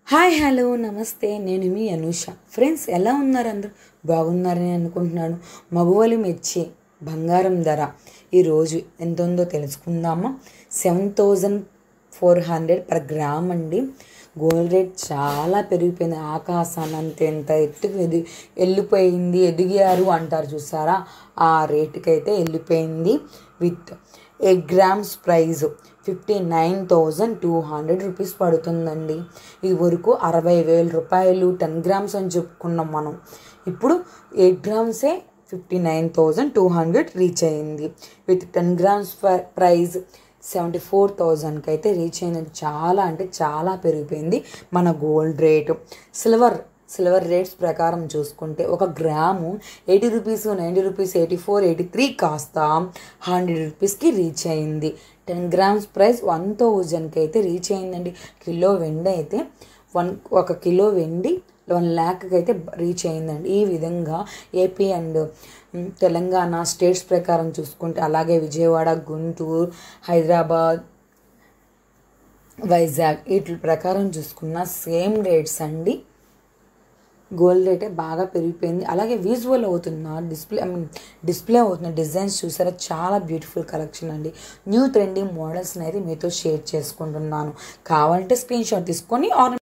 hi hello నమస్తే నేను మీ Anusha friends ఎలా ఉన్నారు అందరూ బాగున్నారని అనుకుంటున్నాను మగువలు మెచ్చే బంగారం ధర ఈరోజు ఎంత ఉందో తెలుసుకుందామా seven thousand four hundred per gram అండి గోల్డ్ రేట్ చాలా పెరిగిపోయింది ఆకాశానంత ఎంత ఎత్తుకు ఎది వెళ్ళిపోయింది ఎదిగారు అంటారు చూసారా ఆ రేటుకి అయితే వెళ్ళిపోయింది with eight grams price fifty nine thousand two hundred rupees పడుతుందండి ఇది వరకు అరవై వేల రూపాయలు టెన్ గ్రామ్స్ అని చెప్పుకున్నాం మనం ఇప్పుడు ఎయిట్ గ్రామ్సే fifty nine thousand two hundred reach అయింది with ten grams price seventy four థౌజండ్కి అయితే రీచ్ అయింది చాలా అంటే చాలా పెరిగిపోయింది మన gold rate silver silver rates ప్రకారం చూసుకుంటే ఒక గ్రాము eighty rupees ninety rupees eighty four eighty three కాస్త హండ్రెడ్ రూపీస్కి రీచ్ అయింది టెన్ గ్రామ్స్ ప్రైస్ వన్ థౌజండ్కి అయితే రీచ్ అయిందండి కిలో వెండి అయితే వన్ ఒక కిలో వెండి వన్ ల్యాక్కి అయితే రీచ్ అయిందండి ఈ విధంగా ఏపీ అండ్ తెలంగాణ స్టేట్స్ ప్రకారం చూసుకుంటే అలాగే విజయవాడ గుంటూరు హైదరాబాద్ వైజాగ్ వీటి ప్రకారం చూసుకున్న సేమ్ రేట్స్ అండి గోల్డ్ రేటే బాగా పెరిగిపోయింది అలాగే విజువల్ అవుతున్న డిస్ప్లే ఐ మీన్ డిస్ప్లే అవుతున్న డిజైన్స్ చూసారా చాలా బ్యూటిఫుల్ కలెక్షన్ అండి న్యూ ట్రెండింగ్ మోడల్స్ని అయితే మీతో షేర్ చేసుకుంటున్నాను కావాలంటే స్క్రీన్ షాట్ తీసుకొని ఆర్